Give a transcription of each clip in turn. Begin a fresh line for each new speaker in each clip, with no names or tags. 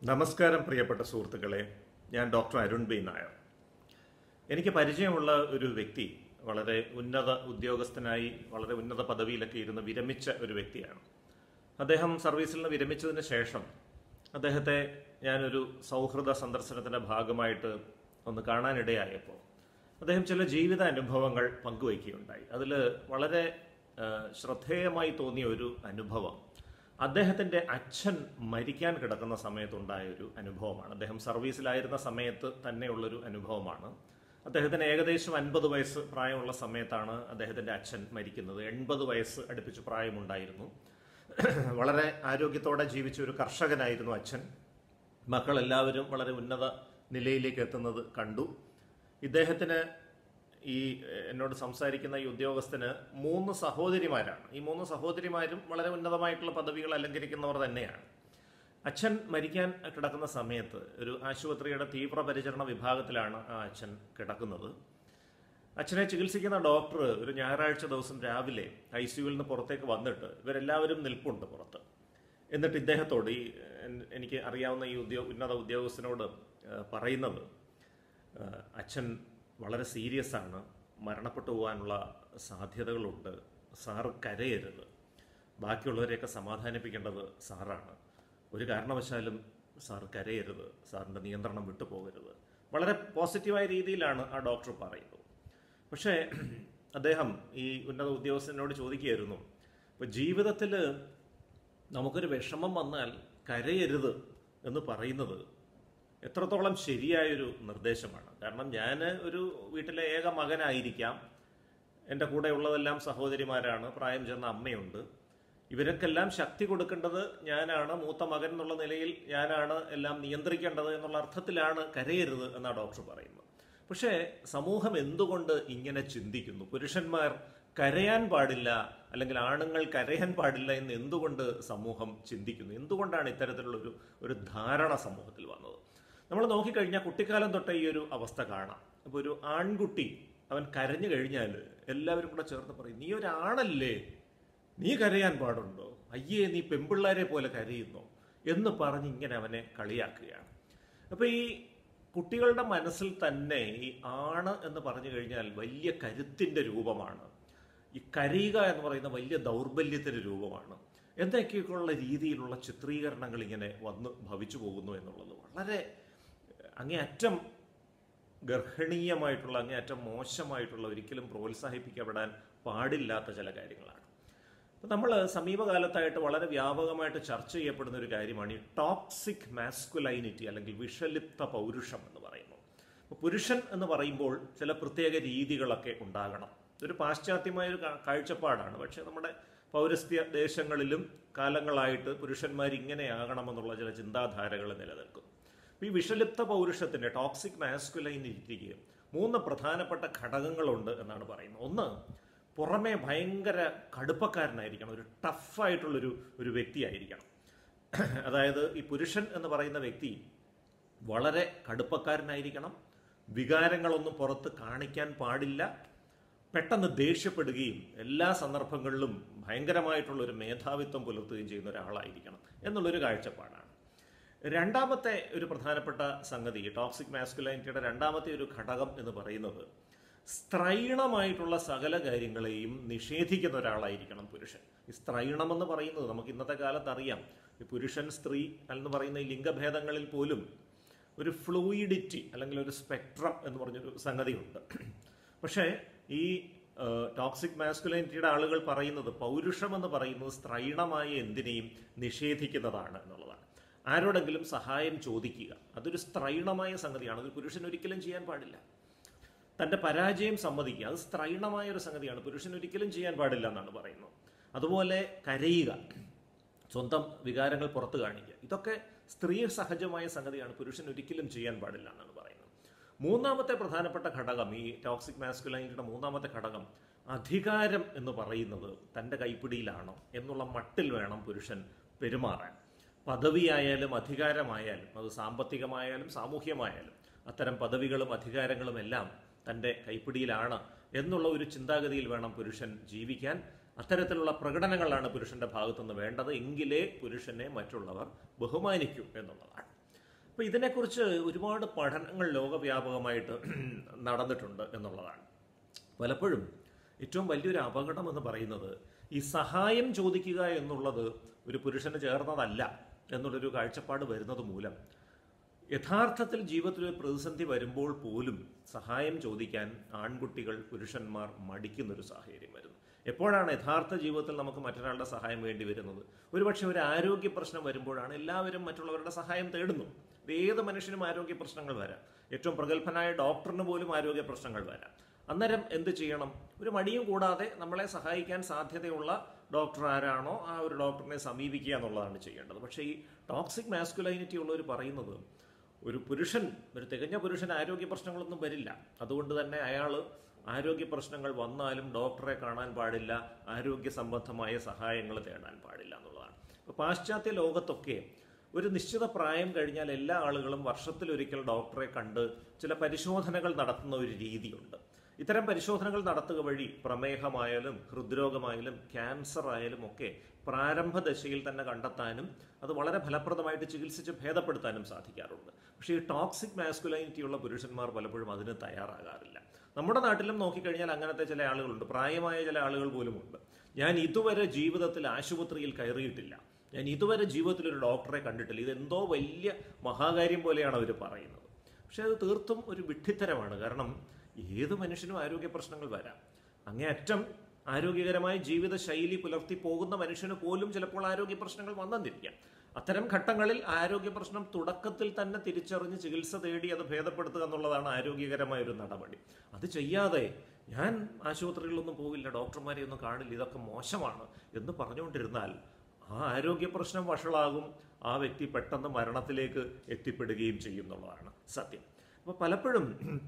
നമസ്കാരം പ്രിയപ്പെട്ട സുഹൃത്തുക്കളെ ഞാൻ ഡോക്ടർ അരുൺ ബി നായർ എനിക്ക് പരിചയമുള്ള ഒരു വ്യക്തി വളരെ ഉന്നത ഉദ്യോഗസ്ഥനായി വളരെ ഉന്നത പദവിയിലൊക്കെ ഇരുന്ന് വിരമിച്ച ഒരു വ്യക്തിയാണ് അദ്ദേഹം സർവീസിൽ നിന്ന് വിരമിച്ചതിന് ശേഷം അദ്ദേഹത്തെ ഞാനൊരു സൗഹൃദ സന്ദർശനത്തിന്റെ ഭാഗമായിട്ട് ഒന്ന് കാണാനിടയായപ്പോൾ അദ്ദേഹം ചില ജീവിത അനുഭവങ്ങൾ പങ്കുവയ്ക്കുകയുണ്ടായി അതിൽ വളരെ ആ, ശ്രദ്ധേയമായി തോന്നിയ ഒരു അനുഭവം അദ്ദേഹത്തിന്റെ അച്ഛൻ മരിക്കാൻ കിടക്കുന്ന സമയത്തുണ്ടായ ഒരു അനുഭവമാണ് അദ്ദേഹം സർവീസിലായിരുന്ന സമയത്ത് തന്നെയുള്ളൊരു അനുഭവമാണ് അദ്ദേഹത്തിന് ഏകദേശം അൻപത് വയസ്സ് പ്രായമുള്ള സമയത്താണ് അദ്ദേഹത്തിന്റെ അച്ഛൻ മരിക്കുന്നത് എൺപത് വയസ്സ് അടുപ്പിച്ച് പ്രായമുണ്ടായിരുന്നു വളരെ ആരോഗ്യത്തോടെ ജീവിച്ച ഒരു കർഷകനായിരുന്നു അച്ഛൻ മക്കളെല്ലാവരും വളരെ ഉന്നത നിലയിലേക്ക് എത്തുന്നത് കണ്ടു ഇദ്ദേഹത്തിന് ഈ എഹ്, എന്നോട് സംസാരിക്കുന്ന ഈ ഉദ്യോഗസ്ഥന് മൂന്ന് സഹോദരിമാരാണ് ഈ മൂന്ന് സഹോദരിമാരും വളരെ ഉന്നതമായിട്ടുള്ള പദവികൾ അലങ്കരിക്കുന്നവർ തന്നെയാണ് അച്ഛൻ മരിക്കാൻ കിടക്കുന്ന സമയത്ത് ഒരു ആശുപത്രിയുടെ തീവ്രപരിചരണ വിഭാഗത്തിലാണ് ആ അച്ഛൻ കിടക്കുന്നത് അച്ഛനെ ചികിത്സിക്കുന്ന ഡോക്ടർ ഒരു ഞായറാഴ്ച ദിവസം രാവിലെ ഐ സിയുവിൽ നിന്ന് പുറത്തേക്ക് വന്നിട്ട് ഇവരെല്ലാവരും നിൽപ്പുണ്ട് പുറത്ത് എന്നിട്ട് ഇദ്ദേഹത്തോട് ഈ എൻ- എനിക്ക് അറിയാവുന്ന ഈ ഉദ്യോഗ ഉന്നത ഉദ്യോഗസ്ഥനോട് ഏഹ്, പറയുന്നത് ഏഹ്, അച്ഛൻ വളരെ സീരിയസ് ആണ് മരണപ്പെട്ടു പോകാനുള്ള സാധ്യതകളുണ്ട് സാറ് കരയരുത് ബാക്കിയുള്ളവരെയൊക്കെ സമാധാനിപ്പിക്കേണ്ടത് സാറാണ് ഒരു കാരണവശാലും സാർ കരയരുത് സാറിൻ്റെ നിയന്ത്രണം വിട്ടു പോകരുത് വളരെ പോസിറ്റീവായ രീതിയിലാണ് ആ ഡോക്ടർ പറയുന്നത് പക്ഷേ അദ്ദേഹം ഈ ഉന്നത ഉദ്യോഗസ്ഥനോട് ചോദിക്കുകയായിരുന്നു ഇപ്പൊ ജീവിതത്തിൽ നമുക്കൊരു വിഷമം വന്നാൽ കരയരുത് എന്ന് പറയുന്നത് എത്രത്തോളം ശരിയായൊരു നിർദ്ദേശമാണ് കാരണം ഞാൻ ഒരു വീട്ടിലെ ഏക മകനായിരിക്കാം എൻ്റെ കൂടെ ഉള്ളതെല്ലാം സഹോദരിമാരാണ് പ്രായം ചെന്ന അമ്മയുണ്ട് ഇവരൊക്കെല്ലാം ശക്തി കൊടുക്കേണ്ടത് ഞാനാണ് മൂത്ത മകൻ എന്നുള്ള നിലയിൽ ഞാനാണ് എല്ലാം നിയന്ത്രിക്കേണ്ടത് എന്നുള്ള അർത്ഥത്തിലാണ് കരയരുത് എന്നാണ് ഡോക്ടർ പറയുന്നത് പക്ഷേ സമൂഹം എന്തുകൊണ്ട് ഇങ്ങനെ ചിന്തിക്കുന്നു പുരുഷന്മാർ കരയാൻ പാടില്ല അല്ലെങ്കിൽ ആണുങ്ങൾ കരയാൻ പാടില്ല എന്ന് എന്തുകൊണ്ട് സമൂഹം ചിന്തിക്കുന്നു എന്തുകൊണ്ടാണ് ഇത്തരത്തിലുള്ള ഒരു ഒരു ധാരണ സമൂഹത്തിൽ വന്നത് നമ്മൾ നോക്കിക്കഴിഞ്ഞാൽ കുട്ടിക്കാലം തൊട്ടേ ഈ ഒരു അവസ്ഥ കാണാം അപ്പോൾ ഒരു ആൺകുട്ടി അവൻ കരഞ്ഞു കഴിഞ്ഞാൽ എല്ലാവരും കൂടെ ചേർന്ന് പറയും നീ ഒരാണല്ലേ നീ കരയാൻ പാടുണ്ടോ അയ്യേ നീ പെമ്പിള്ളാരെ പോലെ കരയുന്നോ എന്ന് പറഞ്ഞ് ഇങ്ങനെ അവനെ കളിയാക്കുകയാണ് അപ്പൊ ഈ കുട്ടികളുടെ മനസ്സിൽ തന്നെ ഈ ആണ് എന്ന് പറഞ്ഞു കഴിഞ്ഞാൽ വലിയ കരുത്തിന്റെ രൂപമാണ് ഈ കരയുക എന്ന് പറയുന്ന വലിയ ദൗർബല്യത്തിന്റെ രൂപമാണ് എന്തൊക്കെയൊക്കെയുള്ള രീതിയിലുള്ള ചിത്രീകരണങ്ങൾ ഇങ്ങനെ വന്ന് ഭവിച്ചു പോകുന്നു എന്നുള്ളത് വളരെ അങ്ങേയറ്റം ഗർഹണീയമായിട്ടുള്ള അങ്ങേയറ്റം മോശമായിട്ടുള്ള ഒരിക്കലും പ്രോത്സാഹിപ്പിക്കപ്പെടാൻ പാടില്ലാത്ത ചില കാര്യങ്ങളാണ് അപ്പം നമ്മൾ സമീപകാലത്തായിട്ട് വളരെ വ്യാപകമായിട്ട് ചർച്ച ചെയ്യപ്പെടുന്ന ഒരു കാര്യമാണ് ഈ ടോക്സിക് മാസ്കുലൈനിറ്റി അല്ലെങ്കിൽ വിഷലിപ്ത പൗരുഷം എന്ന് പറയുന്നത് അപ്പോൾ പുരുഷൻ എന്ന് പറയുമ്പോൾ ചില പ്രത്യേക രീതികളൊക്കെ ഉണ്ടാകണം ഇതൊരു പാശ്ചാത്യമായ ഒരു കാ- കാഴ്ചപ്പാടാണ് പക്ഷേ നമ്മുടെ പൗരസ്ത്യ ദേശങ്ങളിലും കാലങ്ങളായിട്ട് പുരുഷന്മാർ ഇങ്ങനെയാകണമെന്നുള്ള ചില ചിന്താധാരകൾ നിലനിൽക്കും അപ്പോൾ ഈ വിഷലിപ്ത പൗരുഷത്തിന്റെ ടോക്സിക് മാസ്കുലൈനിറ്റിക്ക് മൂന്ന് പ്രധാനപ്പെട്ട ഘടകങ്ങളുണ്ട് എന്നാണ് പറയുന്നത് ഒന്ന് പുറമെ ഭയങ്കര കടുപ്പക്കാരനായിരിക്കണം ഒരു ടഫായിട്ടുള്ളൊരു ഒരു വ്യക്തിയായിരിക്കണം അതായത് ഈ പുരുഷൻ എന്ന് പറയുന്ന വ്യക്തി വളരെ കടുപ്പക്കാരനായിരിക്കണം വികാരങ്ങളൊന്നും പുറത്ത് കാണിക്കാൻ പാടില്ല പെട്ടെന്ന് ദേഷ്യപ്പെടുകയും എല്ലാ സന്ദർഭങ്ങളിലും ഭയങ്കരമായിട്ടുള്ള ഒരു മേധാവിത്വം പുലർത്തുകയും ചെയ്യുന്ന ഒരാളായിരിക്കണം എന്നുള്ളൊരു കാഴ്ചപ്പാടാണ് രണ്ടാമത്തെ ഒരു പ്രധാനപ്പെട്ട സംഗതി ടോക്സിക് മാസ്കുലൈനിറ്റിയുടെ രണ്ടാമത്തെ ഒരു ഘടകം എന്ന് പറയുന്നത് സ്ത്രൈണമായിട്ടുള്ള സകല കാര്യങ്ങളെയും നിഷേധിക്കുന്ന ഒരാളായിരിക്കണം പുരുഷൻ ഈ സ്ത്രൈണം എന്ന് പറയുന്നത് നമുക്ക് ഇന്നത്തെ കാലത്ത് അറിയാം ഈ പുരുഷൻ സ്ത്രീ എന്ന് പറയുന്ന ഈ ലിംഗഭേദങ്ങളിൽ പോലും ഒരു ഫ്ലൂയിഡിറ്റി അല്ലെങ്കിൽ ഒരു സ്പെക്ട്രം എന്ന് പറഞ്ഞൊരു സംഗതിയുണ്ട് പക്ഷേ ഈ ടോക്സിക് മാസ്കുലൈനിറ്റിയുടെ ആളുകൾ പറയുന്നത് പൗരുഷം എന്ന് പറയുന്നത് സ്ത്രൈണമായ എന്തിനേയും നിഷേധിക്കുന്നതാണ് എന്നുള്ളതാണ് ആരോടെങ്കിലും സഹായം ചോദിക്കുക അതൊരു സ്ത്രൈണമായ സംഗതിയാണ് അത് പുരുഷൻ ഒരിക്കലും ചെയ്യാൻ പാടില്ല തന്റെ പരാജയം സമ്മതിക്കുക അത് സ്ത്രൈണമായ ഒരു സംഗതിയാണ് പുരുഷൻ ഒരിക്കലും ചെയ്യാൻ പാടില്ല എന്നാണ് പറയുന്നത് അതുപോലെ കരയുക സ്വന്തം വികാരങ്ങൾ പുറത്തു കാണിക്കുക ഇതൊക്കെ സ്ത്രീ സഹജമായ സംഗതിയാണ് പുരുഷൻ ഒരിക്കലും ചെയ്യാൻ പാടില്ല എന്നാണ് പറയുന്നത് മൂന്നാമത്തെ പ്രധാനപ്പെട്ട ഘടകം ഈ ടോക്സിക് മാസ്കുലൈനിറ്റിയുടെ മൂന്നാമത്തെ ഘടകം അധികാരം എന്ന് പറയുന്നത് തൻ്റെ കൈപ്പിടിയിലാണോ എന്നുള്ള മട്ടിൽ വേണം പുരുഷൻ പെരുമാറാൻ പദവിയായാലും അധികാരമായാലും അത് സാമ്പത്തികമായാലും സാമൂഹ്യമായാലും അത്തരം പദവികളും അധികാരങ്ങളും എല്ലാം തൻ്റെ കൈപ്പിടിയിലാണ് എന്നുള്ള ഒരു ചിന്താഗതിയിൽ വേണം പുരുഷൻ ജീവിക്കാൻ അത്തരത്തിലുള്ള പ്രകടനങ്ങളാണ് പുരുഷന്റെ ഭാഗത്തുനിന്ന് വേണ്ടത് എങ്കിലേ പുരുഷനെ മറ്റുള്ളവർ ബഹുമാനിക്കൂ എന്നുള്ളതാണ് അപ്പോൾ ഇതിനെക്കുറിച്ച് ഒരുപാട് പഠനങ്ങൾ ലോകവ്യാപകമായിട്ട് നടന്നിട്ടുണ്ട് എന്നുള്ളതാണ് പലപ്പോഴും ഏറ്റവും വലിയൊരു അപകടം എന്ന് പറയുന്നത് ഈ സഹായം ചോദിക്കുക എന്നുള്ളത് ഒരു പുരുഷന് ചേർന്നതല്ല എന്നുള്ളൊരു കാഴ്ചപ്പാട് വരുന്നത് മൂലം യഥാർത്ഥത്തിൽ ജീവിതത്തിൽ ഒരു പ്രതിസന്ധി വരുമ്പോൾ പോലും സഹായം ചോദിക്കാൻ ആൺകുട്ടികൾ പുരുഷന്മാർ മടിക്കുന്നൊരു സാഹചര്യം വരുന്നു എപ്പോഴാണ് യഥാർത്ഥ ജീവിതത്തിൽ നമുക്ക് മറ്റൊരാളുടെ സഹായം വേണ്ടി വരുന്നത് ഒരുപക്ഷെ ഒരു ആരോഗ്യ പ്രശ്നം വരുമ്പോഴാണ് എല്ലാവരും മറ്റുള്ളവരുടെ സഹായം തേടുന്നു ഇത് ഏത് മനുഷ്യനും ആരോഗ്യ പ്രശ്നങ്ങൾ വരാം ഏറ്റവും പ്രഗത്ഭനായ ഡോക്ടറിന് പോലും ആരോഗ്യ പ്രശ്നങ്ങൾ വരാം അന്നേരം എന്ത് ചെയ്യണം ഒരു മടിയും കൂടാതെ നമ്മളെ സഹായിക്കാൻ സാധ്യതയുള്ള ഡോക്ടർ ആരാണോ ആ ഒരു ഡോക്ടറിനെ സമീപിക്കുക എന്നുള്ളതാണ് ചെയ്യേണ്ടത് പക്ഷേ ഈ ടോക്സിക് മാസ്കുലൈനിറ്റി ഉള്ളവർ പറയുന്നത് ഒരു പുരുഷൻ ഒരു തികഞ്ഞ പുരുഷൻ ആരോഗ്യ പ്രശ്നങ്ങളൊന്നും വരില്ല അതുകൊണ്ട് തന്നെ അയാൾ ആരോഗ്യ പ്രശ്നങ്ങൾ വന്നാലും ഡോക്ടറെ കാണാൻ പാടില്ല ആരോഗ്യ സംബന്ധമായ സഹായങ്ങൾ തേടാൻ പാടില്ല എന്നുള്ളതാണ് ഇപ്പോൾ പാശ്ചാത്യ ലോകത്തൊക്കെ ഒരു നിശ്ചിത പ്രായം കഴിഞ്ഞാൽ എല്ലാ ആളുകളും വർഷത്തിലൊരിക്കൽ ഡോക്ടറെ കണ്ട് ചില പരിശോധനകൾ നടത്തുന്ന ഒരു രീതിയുണ്ട് ഇത്തരം പരിശോധനകൾ നടത്തുക വഴി പ്രമേഹമായാലും ഹൃദ്രോഗമായാലും ക്യാൻസർ ആയാലും ഒക്കെ പ്രാരംഭ ദശയിൽ തന്നെ കണ്ടെത്താനും അത് വളരെ ഫലപ്രദമായിട്ട് ചികിത്സിച്ച് ഭേദപ്പെടുത്താനും സാധിക്കാറുണ്ട് പക്ഷേ ഈ ടോക്സിക് മാസ്കുലൈനിറ്റി ഉള്ള പുരുഷന്മാർ പലപ്പോഴും അതിന് തയ്യാറാകാറില്ല നമ്മുടെ നാട്ടിലും നോക്കിക്കഴിഞ്ഞാൽ അങ്ങനത്തെ ചില ആളുകളുണ്ട് പ്രായമായ ചില ആളുകൾ പോലുമുണ്ട് ഞാൻ ഇതുവരെ ജീവിതത്തിൽ ആശുപത്രിയിൽ കയറിയിട്ടില്ല ഞാൻ ഇതുവരെ ജീവിതത്തിൽ ഒരു ഡോക്ടറെ കണ്ടിട്ടില്ല ഇതെന്തോ വലിയ മഹാകാര്യം പോലെയാണ് അവർ പറയുന്നത് പക്ഷെ അത് തീർത്തും ഒരു വിഡ്ഢിത്തരമാണ് കാരണം ഏത് മനുഷ്യനും ആരോഗ്യ പ്രശ്നങ്ങൾ വരാം അങ്ങേയറ്റം ആരോഗ്യകരമായ ജീവിത ശൈലി പുലർത്തി പോകുന്ന മനുഷ്യന് പോലും ചിലപ്പോൾ ആരോഗ്യ പ്രശ്നങ്ങൾ വന്നെന്നിരിക്കാം അത്തരം ഘട്ടങ്ങളിൽ ആരോഗ്യ പ്രശ്നം തുടക്കത്തിൽ തന്നെ തിരിച്ചറിഞ്ഞ് ചികിത്സ തേടി അത് ഭേദപ്പെടുത്തുക എന്നുള്ളതാണ് ആരോഗ്യകരമായ ഒരു നടപടി അത് ചെയ്യാതെ ഞാൻ ആശുപത്രികളിലൊന്നും പോവില്ല ഡോക്ടർമാരെ ഒന്നും കാണില്ല ഇതൊക്കെ മോശമാണ് എന്ന് പറഞ്ഞുകൊണ്ടിരുന്നാൽ ആ ആരോഗ്യ പ്രശ്നം വഷളാകും ആ വ്യക്തി പെട്ടെന്ന് മരണത്തിലേക്ക് എത്തിപ്പെടുകയും ചെയ്യും എന്നുള്ളതാണ് സത്യം അപ്പോൾ പലപ്പോഴും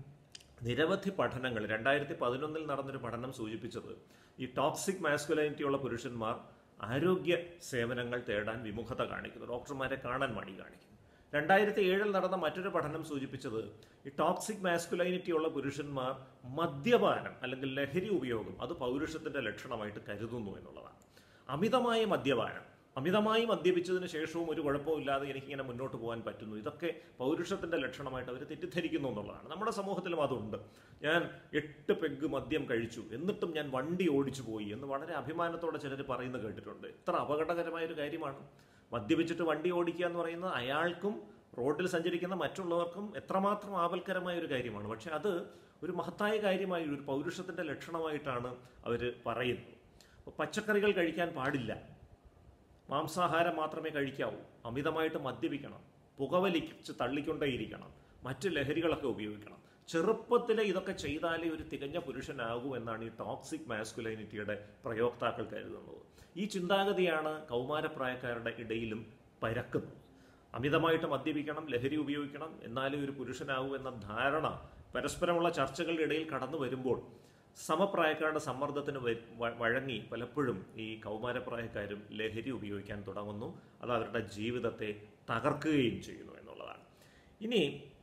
നിരവധി പഠനങ്ങൾ രണ്ടായിരത്തി പതിനൊന്നിൽ നടന്നൊരു പഠനം സൂചിപ്പിച്ചത് ഈ ടോക്സിക് മാസ്കുലൈനിറ്റി ഉള്ള പുരുഷന്മാർ ആരോഗ്യ സേവനങ്ങൾ തേടാൻ വിമുഖത കാണിക്കുന്നു ഡോക്ടർമാരെ കാണാൻ മടി കാണിക്കുന്നു രണ്ടായിരത്തി ഏഴിൽ നടന്ന മറ്റൊരു പഠനം സൂചിപ്പിച്ചത് ഈ ടോക്സിക് മാസ്കുലൈനിറ്റി ഉള്ള പുരുഷന്മാർ മദ്യപാനം അല്ലെങ്കിൽ ലഹരി ഉപയോഗം അത് പൗരുഷത്തിന്റെ ലക്ഷണമായിട്ട് കരുതുന്നു എന്നുള്ളതാണ് അമിതമായ മദ്യപാനം അമിതമായി മദ്യപിച്ചതിന് ശേഷവും ഒരു കുഴപ്പമില്ലാതെ എനിക്കിങ്ങനെ മുന്നോട്ട് പോകാൻ പറ്റുന്നു ഇതൊക്കെ പൗരുഷത്തിന്റെ ലക്ഷണമായിട്ട് അവർ തെറ്റിദ്ധരിക്കുന്നു എന്നുള്ളതാണ് നമ്മുടെ സമൂഹത്തിലും അതുണ്ട് ഞാൻ എട്ട് പെഗ് മദ്യം കഴിച്ചു എന്നിട്ടും ഞാൻ വണ്ടി ഓടിച്ചു പോയി എന്ന് വളരെ അഭിമാനത്തോടെ ചിലർ പറയുന്നത് കേട്ടിട്ടുണ്ട് എത്ര അപകടകരമായ ഒരു കാര്യമാണ് മദ്യപിച്ചിട്ട് വണ്ടി ഓടിക്കുക എന്ന് പറയുന്നത് അയാൾക്കും റോഡിൽ സഞ്ചരിക്കുന്ന മറ്റുള്ളവർക്കും എത്രമാത്രം ആപൽക്കരമായ ഒരു കാര്യമാണ് പക്ഷെ അത് ഒരു മഹത്തായ കാര്യമായി ഒരു പൗരുഷത്തിന്റെ ലക്ഷണമായിട്ടാണ് അവർ പറയുന്നത് അപ്പോൾ പച്ചക്കറികൾ കഴിക്കാൻ പാടില്ല മാംസാഹാരം മാത്രമേ കഴിക്കാവൂ അമിതമായിട്ട് മദ്യപിക്കണം പുകവലിച്ച് തള്ളിക്കൊണ്ടേയിരിക്കണം മറ്റ് ലഹരികളൊക്കെ ഉപയോഗിക്കണം ചെറുപ്പത്തിലെ ഇതൊക്കെ ചെയ്താലേ ഒരു തികഞ്ഞ പുരുഷനാകൂ എന്നാണ് ഈ ടോക്സിക് മാസ്കുലൈനിറ്റിയുടെ പ്രയോക്താക്കൾ കരുതുന്നത് ഈ ചിന്താഗതിയാണ് കൗമാരപ്രായക്കാരുടെ ഇടയിലും പരക്കുന്നത് അമിതമായിട്ട് മദ്യപിക്കണം ലഹരി ഉപയോഗിക്കണം എന്നാലേ ഒരു പുരുഷനാകൂ എന്ന ധാരണ പരസ്പരമുള്ള ചർച്ചകളുടെ ഇടയിൽ കടന്നു വരുമ്പോൾ സമപ്രായക്കാരുടെ സമ്മർദ്ദത്തിന് വ- വ- വഴങ്ങി പലപ്പോഴും ഈ കൗമാരപ്രായക്കാരും ലഹരി ഉപയോഗിക്കാൻ തുടങ്ങുന്നു അത് അവരുടെ ജീവിതത്തെ തകർക്കുകയും ചെയ്യുന്നു എന്നുള്ളതാണ് ഇനി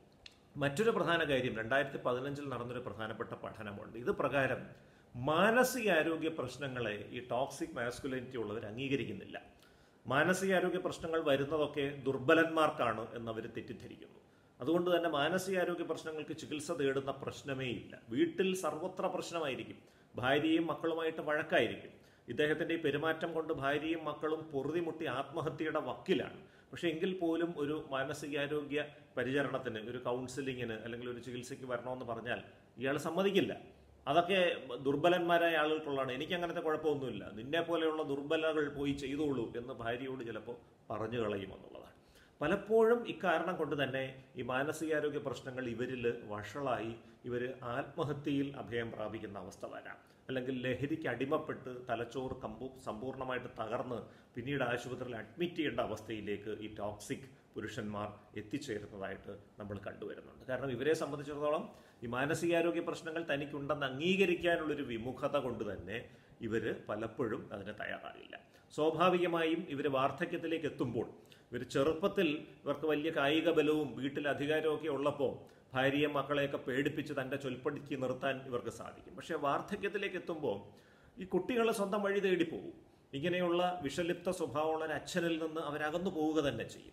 മറ്റൊരു പ്രധാന കാര്യം രണ്ടായിരത്തി പതിനഞ്ചിൽ നടന്നൊരു പ്രധാനപ്പെട്ട പഠനമുണ്ട് ഇത് പ്രകാരം മാനസികാരോഗ്യ പ്രശ്നങ്ങളെ ഈ ടോക്സിക് മാസ്കുലിനിറ്റി ഉള്ളവർ അംഗീകരിക്കുന്നില്ല മാനസികാരോഗ്യ പ്രശ്നങ്ങൾ വരുന്നതൊക്കെ ദുർബലന്മാർക്കാണ് എന്നവർ തെറ്റിദ്ധരിക്കുന്നു അതുകൊണ്ട് തന്നെ മാനസികാരോഗ്യ പ്രശ്നങ്ങൾക്ക് ചികിത്സ തേടുന്ന പ്രശ്നമേ ഇല്ല വീട്ടിൽ സർവത്ര പ്രശ്നമായിരിക്കും ഭാര്യയും മക്കളുമായിട്ട് വഴക്കായിരിക്കും ഇദ്ദേഹത്തിന്റെ ഈ പെരുമാറ്റം കൊണ്ട് ഭാര്യയും മക്കളും പൊറുതിമുട്ടി ആത്മഹത്യയുടെ വക്കിലാണ് പക്ഷെ എങ്കിൽ പോലും ഒരു മാനസികാരോഗ്യ പരിചരണത്തിന് ഒരു കൗൺസിലിങ്ങിന് അല്ലെങ്കിൽ ഒരു ചികിത്സയ്ക്ക് വരണമെന്ന് പറഞ്ഞാൽ ഇയാൾ സമ്മതിക്കില്ല അതൊക്കെ ദുർബലന്മാരായ ആളുകൾക്കുള്ളതാണ് എനിക്ക് അങ്ങനത്തെ കുഴപ്പമൊന്നുമില്ല നിന്നെ പോലെയുള്ള ദുർബലകൾ പോയി ചെയ്തോളൂ എന്ന് ഭാര്യയോട് ചിലപ്പോൾ പറഞ്ഞു കളയുമെന്നുള്ളതാണ് പലപ്പോഴും ഇക്കാരണം കൊണ്ട് തന്നെ ഈ മാനസികാരോഗ്യ പ്രശ്നങ്ങൾ ഇവരിൽ വഷളായി ഇവർ ആത്മഹത്യയിൽ അഭയം പ്രാപിക്കുന്ന അവസ്ഥ വരാം അല്ലെങ്കിൽ ലഹരിക്ക് അടിമപ്പെട്ട് തലച്ചോറ് കമ്പു സമ്പൂർണ്ണമായിട്ട് തകർന്ന് പിന്നീട് ആശുപത്രിയിൽ അഡ്മിറ്റ് ചെയ്യേണ്ട അവസ്ഥയിലേക്ക് ഈ ടോക്സിക് പുരുഷന്മാർ എത്തിച്ചേരുന്നതായിട്ട് നമ്മൾ കണ്ടുവരുന്നുണ്ട് കാരണം ഇവരെ സംബന്ധിച്ചിടത്തോളം ഈ മാനസികാരോഗ്യ പ്രശ്നങ്ങൾ തനിക്കുണ്ടെന്ന് അംഗീകരിക്കാനുള്ളൊരു വിമുഖത കൊണ്ട് തന്നെ ഇവർ പലപ്പോഴും അതിന് തയ്യാറാകില്ല സ്വാഭാവികമായും ഇവർ വാർദ്ധക്യത്തിലേക്ക് എത്തുമ്പോൾ ഇവർ ചെറുപ്പത്തിൽ ഇവർക്ക് വലിയ കായിക ബലവും വീട്ടിൽ അധികാരവും ഒക്കെ ഉള്ളപ്പോൾ ഭാര്യയെ മക്കളെയൊക്കെ പേടിപ്പിച്ച് തൻ്റെ ചൊൽപ്പടിക്ക് നിർത്താൻ ഇവർക്ക് സാധിക്കും പക്ഷേ വാർദ്ധക്യത്തിലേക്ക് എത്തുമ്പോൾ ഈ കുട്ടികൾ സ്വന്തം വഴി തേടി പോകും ഇങ്ങനെയുള്ള വിഷലിപ്ത സ്വഭാവമുള്ള ഒരു അച്ഛനിൽ നിന്ന് അവരകന്നു പോവുക തന്നെ ചെയ്യും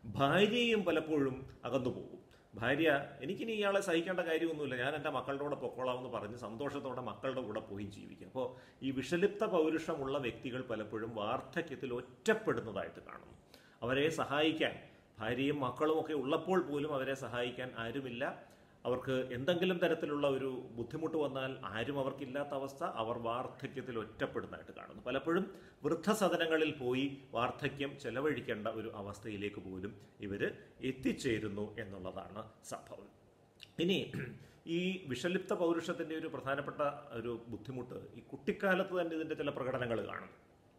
ഭാര്യയും പലപ്പോഴും അകന്നു പോകും ഭാര്യ എനിക്കിനി ഇയാളെ സഹിക്കേണ്ട കാര്യമൊന്നുമില്ല ഞാൻ എൻ്റെ മക്കളുടെ കൂടെ പൊക്കോളാമെന്ന് പറഞ്ഞ് സന്തോഷത്തോടെ മക്കളുടെ കൂടെ പോയി ജീവിക്കും അപ്പോൾ ഈ വിഷലിപ്ത പൗരുഷമുള്ള വ്യക്തികൾ പലപ്പോഴും വാർദ്ധക്യത്തിൽ ഒറ്റപ്പെടുന്നതായിട്ട് കാണുന്നു അവരെ സഹായിക്കാൻ ഭാര്യയും മക്കളും ഒക്കെ ഉള്ളപ്പോൾ പോലും അവരെ സഹായിക്കാൻ ആരുമില്ല അവർക്ക് എന്തെങ്കിലും തരത്തിലുള്ള ഒരു ബുദ്ധിമുട്ട് വന്നാൽ ആരും അവർക്കില്ലാത്ത അവസ്ഥ അവർ വാർദ്ധക്യത്തിൽ ഒറ്റപ്പെടുന്നതായിട്ട് കാണുന്നു പലപ്പോഴും വൃദ്ധസദനങ്ങളിൽ പോയി വാർദ്ധക്യം ചെലവഴിക്കേണ്ട ഒരു അവസ്ഥയിലേക്ക് പോലും ഇവർ എത്തിച്ചേരുന്നു എന്നുള്ളതാണ് സംഭവം ഇനി ഈ വിഷലിപ്ത പൗരുഷത്തിൻ്റെ ഒരു പ്രധാനപ്പെട്ട ഒരു ബുദ്ധിമുട്ട് ഈ കുട്ടിക്കാലത്ത് തന്നെ ഇതിൻ്റെ ചില പ്രകടനങ്ങൾ കാണും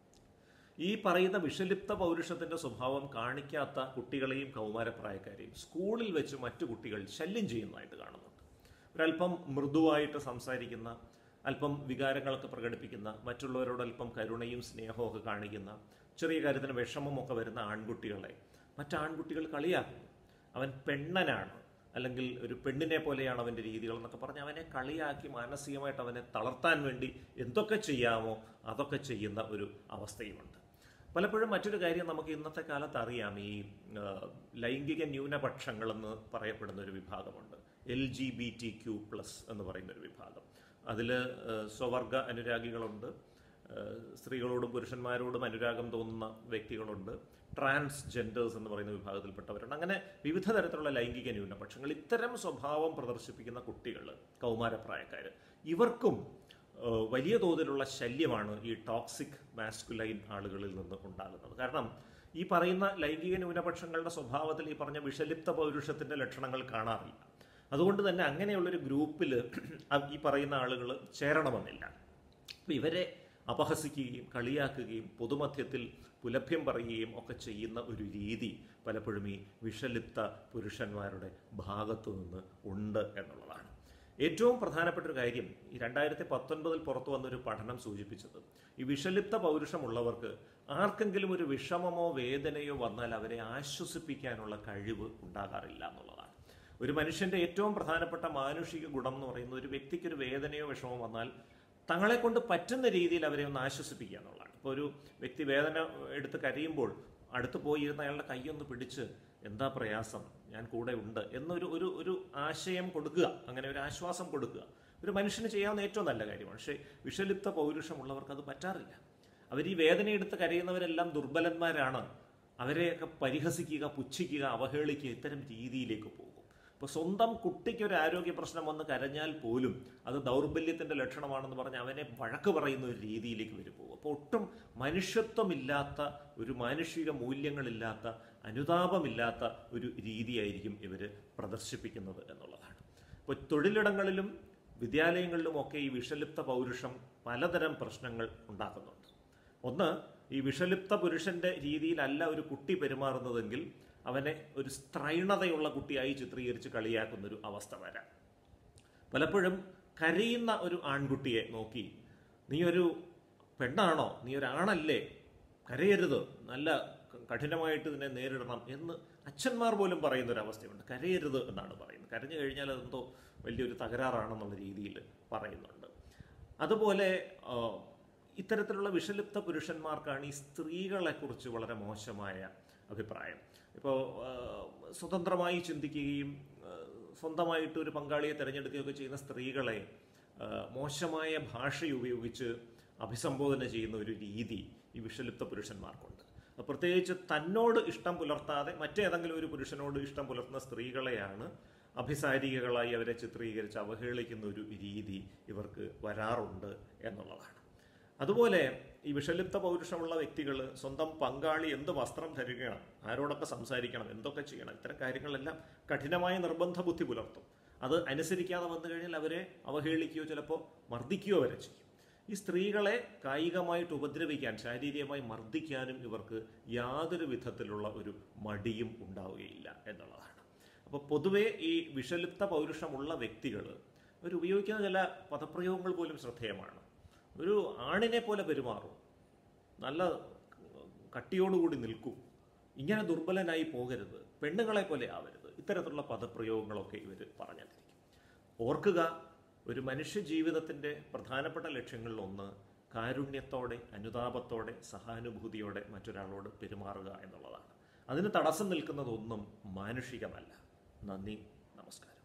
ഈ പറയുന്ന വിഷലിപ്ത പൗരുഷത്തിന്റെ സ്വഭാവം കാണിക്കാത്ത കുട്ടികളെയും കൗമാരപ്രായക്കാരെയും സ്കൂളിൽ വെച്ച് മറ്റു കുട്ടികൾ ശല്യം ചെയ്യുന്നതായിട്ട് കാണുന്നുണ്ട് ഒരല്പം മൃദുവായിട്ട് സംസാരിക്കുന്ന അല്പം വികാരങ്ങളൊക്കെ പ്രകടിപ്പിക്കുന്ന മറ്റുള്ളവരോട് അല്പം കരുണയും സ്നേഹവും ഒക്കെ കാണിക്കുന്ന ചെറിയ കാര്യത്തിന് വിഷമമൊക്കെ വരുന്ന ആൺകുട്ടികളെ മറ്റാൺകുട്ടികൾ കളിയാക്കുന്നു അവൻ പെണ്ണനാണ് അല്ലെങ്കിൽ ഒരു പെണ്ണിനെ പോലെയാണ് അവൻ്റെ രീതികൾ എന്നൊക്കെ പറഞ്ഞ് അവനെ കളിയാക്കി മാനസികമായിട്ട് അവനെ തളർത്താൻ വേണ്ടി എന്തൊക്കെ ചെയ്യാമോ അതൊക്കെ ചെയ്യുന്ന ഒരു അവസ്ഥയുമുണ്ട് പലപ്പോഴും മറ്റൊരു കാര്യം നമുക്ക് ഇന്നത്തെ കാലത്ത് അറിയാം ഈ ആ, ലൈംഗിക ന്യൂനപക്ഷങ്ങളെന്ന് പറയപ്പെടുന്ന ഒരു വിഭാഗമുണ്ട് L G B T Q plus എന്ന് പറയുന്ന ഒരു വിഭാഗം അതിൽ സ്വവർഗ അനുരാഗികളുണ്ട് ഏഹ് സ്ത്രീകളോടും പുരുഷന്മാരോടും അനുരാഗം തോന്നുന്ന വ്യക്തികളുണ്ട് ട്രാൻസ് ജെൻഡേഴ്സ് എന്ന് പറയുന്ന വിഭാഗത്തിൽപ്പെട്ടവരുണ്ട് അങ്ങനെ വിവിധ തരത്തിലുള്ള ലൈംഗിക ന്യൂനപക്ഷങ്ങൾ ഇത്തരം സ്വഭാവം പ്രദർശിപ്പിക്കുന്ന കുട്ടികൾ കൗമാരപ്രായക്കാർ ഇവർക്കും ഏഹ് വലിയ തോതിലുള്ള ശല്യമാണ് ഈ ടോക്സിക് മാസ്കുലൈൻ ആളുകളിൽ നിന്ന് ഉണ്ടാകുന്നത് കാരണം ഈ പറയുന്ന ലൈംഗിക ന്യൂനപക്ഷങ്ങളുടെ സ്വഭാവത്തിൽ ഈ പറഞ്ഞ വിഷലിപ്ത പൗരുഷത്തിന്റെ ലക്ഷണങ്ങൾ കാണാറില്ല അതുകൊണ്ട് തന്നെ അങ്ങനെയുള്ളൊരു ഗ്രൂപ്പിൽ ഈ പറയുന്ന ആളുകൾ ചേരണമെന്നില്ല അപ്പൊ ഇവരെ അപഹസിക്കുകയും കളിയാക്കുകയും പൊതുമധ്യത്തിൽ പുലഭ്യം പറയുകയും ഒക്കെ ചെയ്യുന്ന ഒരു രീതി പലപ്പോഴും ഈ വിഷലിപ്ത പുരുഷന്മാരുടെ ഭാഗത്തു നിന്ന് ഉണ്ട് എന്നുള്ളതാണ് ഏറ്റവും പ്രധാനപ്പെട്ട ഒരു കാര്യം ഈ രണ്ടായിരത്തി പത്തൊൻപതിൽ പുറത്തു വന്നൊരു പഠനം സൂചിപ്പിച്ചത് ഈ വിഷലിപ്ത പൗരുഷമുള്ളവർക്ക് ആർക്കെങ്കിലും ഒരു വിഷമമോ വേദനയോ വന്നാൽ അവരെ ആശ്വസിപ്പിക്കാനുള്ള കഴിവ് ഉണ്ടാകാറില്ല എന്നുള്ളതാണ് ഒരു മനുഷ്യന്റെ ഏറ്റവും പ്രധാനപ്പെട്ട മാനുഷിക ഗുണം എന്ന് പറയുന്നത് ഒരു വ്യക്തിക്ക് ഒരു വേദനയോ വിഷമോ വന്നാൽ തങ്ങളെ കൊണ്ട് പറ്റുന്ന രീതിയിൽ അവരെ ഒന്ന് ആശ്വസിപ്പിക്കുക എന്നുള്ളതാണ് ഇപ്പോൾ ഒരു വ്യക്തി വേദന എടുത്ത് കരയുമ്പോൾ അടുത്ത് പോയി ഇരുന്ന് അയാളുടെ കൈയൊന്ന് പിടിച്ച് എന്താ പ്രയാസം ഞാൻ കൂടെ ഉണ്ട് എന്നൊരു ഒരു ഒരു ആശയം കൊടുക്കുക അങ്ങനെ ഒരു ആശ്വാസം കൊടുക്കുക ഒരു മനുഷ്യന് ചെയ്യാവുന്ന ഏറ്റവും നല്ല കാര്യമാണ് പക്ഷേ വിഷലിപ്ത പൗരുഷമുള്ളവർക്ക് അത് പറ്റാറില്ല അവർ ഈ വേദനയെടുത്ത് കരയുന്നവരെല്ലാം ദുർബലന്മാരാണ് അവരെയൊക്കെ പരിഹസിക്കുക പുച്ഛിക്കുക അവഹേളിക്കുക ഇത്തരം രീതിയിലേക്ക് പോകും ഇപ്പോൾ സ്വന്തം കുട്ടിക്ക് ഒരു ആരോഗ്യ പ്രശ്നം വന്ന് കരഞ്ഞാൽ പോലും അത് ദൗർബല്യത്തിന്റെ ലക്ഷണമാണെന്ന് പറഞ്ഞ് അവനെ വഴക്ക് പറയുന്ന ഒരു രീതിയിലേക്ക് വരും പോകും അപ്പോൾ ഒട്ടും മനുഷ്യത്വമില്ലാത്ത ഒരു മാനുഷിക മൂല്യങ്ങളില്ലാത്ത അനുതാപമില്ലാത്ത ഒരു രീതിയായിരിക്കും ഇവർ പ്രദർശിപ്പിക്കുന്നത് എന്നുള്ളതാണ് ഇപ്പോൾ തൊഴിലിടങ്ങളിലും വിദ്യാലയങ്ങളിലും ഒക്കെ ഈ വിഷലിപ്ത പൗരുഷം പലതരം പ്രശ്നങ്ങൾ ഉണ്ടാക്കുന്നുണ്ട് ഒന്ന് ഈ വിഷലിപ്ത പുരുഷന്റെ രീതിയിലല്ല ഒരു കുട്ടി പെരുമാറുന്നതെങ്കിൽ അവനെ ഒരു സ്ത്രൈണതയുള്ള കുട്ടിയായി ചിത്രീകരിച്ച് കളിയാക്കുന്ന ഒരു അവസ്ഥ വരാം പലപ്പോഴും കരയുന്ന ഒരു ആൺകുട്ടിയെ നോക്കി നീ ഒരു പെണ്ണാണോ നീ ഒരു ആണല്ലേ കരയരുത് നല്ല ക- കഠിനമായിട്ട് ഇതിനെ നേരിടണം എന്ന് അച്ഛന്മാർ പോലും പറയുന്ന ഒരു അവസ്ഥയുണ്ട് കരയരുത് എന്നാണ് പറയുന്നത് കരഞ്ഞു കഴിഞ്ഞാൽ അതെന്തോ വലിയൊരു തകരാറാണെന്നുള്ള രീതിയിൽ പറയുന്നുണ്ട് അതുപോലെ ആ, ഇത്തരത്തിലുള്ള വിഷലിപ്ത പുരുഷന്മാർക്കാണ് ഈ സ്ത്രീകളെക്കുറിച്ച് വളരെ മോശമായ അഭിപ്രായം ഇപ്പോൾ സ്വതന്ത്രമായി ചിന്തിക്കുകയും ആ, സ്വന്തമായിട്ട് ഒരു പങ്കാളിയെ തിരഞ്ഞെടുക്കുകയൊക്കെ ചെയ്യുന്ന സ്ത്രീകളെ ആ, മോശമായ ഭാഷ ഉപയോഗിച്ച് അഭിസംബോധന ചെയ്യുന്ന ഒരു രീതി ഈ വിഷലിപ്ത പുരുഷന്മാർക്കുണ്ട് അത് പ്രത്യേകിച്ച് തന്നോട് ഇഷ്ടം പുലർത്താതെ മറ്റേതെങ്കിലും ഒരു പുരുഷനോട് ഇഷ്ടം പുലർത്തുന്ന സ്ത്രീകളെയാണ് അഭിസാരികകളായി അവരെ ചിത്രീകരിച്ച് അവഹേളിക്കുന്ന ഒരു രീതി ഇവർക്ക് വരാറുണ്ട് എന്നുള്ളതാണ് അതുപോലെ ഈ വിഷലിപ്ത പൗരുഷമുള്ള വ്യക്തികൾ സ്വന്തം പങ്കാളി എന്ത് വസ്ത്രം ധരിക്കണം ആരോടൊക്കെ സംസാരിക്കണം എന്തൊക്കെ ചെയ്യണം ഇത്തരം കാര്യങ്ങളെല്ലാം കഠിനമായ നിർബന്ധ ബുദ്ധി പുലർത്തും അത് അനുസരിക്കാതെ വന്നു കഴിഞ്ഞാൽ അവരെ അവഹേളിക്കുകയോ ചിലപ്പോൾ മർദ്ദിക്കുകയോ വരെ ചെയ്യും ഈ സ്ത്രീകളെ കായികമായിട്ട് ഉപദ്രവിക്കാൻ ശാരീരികമായി മർദ്ദിക്കാനും ഇവർക്ക് യാതൊരു വിധത്തിലുള്ള ഒരു മടിയും ഉണ്ടാവുകയില്ല എന്നുള്ളതാണ് അപ്പോൾ പൊതുവേ ഈ വിഷലിപ്ത പൗരുഷമുള്ള വ്യക്തികൾ അവർ ഉപയോഗിക്കുന്ന ചില പദപ്രയോഗങ്ങൾ പോലും ശ്രദ്ധേയമാണ് ഒരു ആണിനെ പോലെ പെരുമാറും നല്ല കട്ടിയോടുകൂടി നിൽക്കും ഇങ്ങനെ ദുർബലനായി പോകരുത് പെണ്ണുങ്ങളെ പോലെ ആവരുത് ഇത്തരത്തിലുള്ള പദപ്രയോഗങ്ങളൊക്കെ ഇവർ പറഞ്ഞിരിക്കും ഓർക്കുക ഒരു മനുഷ്യ ജീവിതത്തിൻ്റെ പ്രധാനപ്പെട്ട ലക്ഷ്യങ്ങളിൽ ഒന്ന് കാരുണ്യത്തോടെ അനുതാപത്തോടെ സഹാനുഭൂതിയോടെ മറ്റൊരാളോട് പെരുമാറുക എന്നുള്ളതാണ് അതിന് തടസ്സം നിൽക്കുന്നതൊന്നും മാനുഷികമല്ല നന്ദി നമസ്കാരം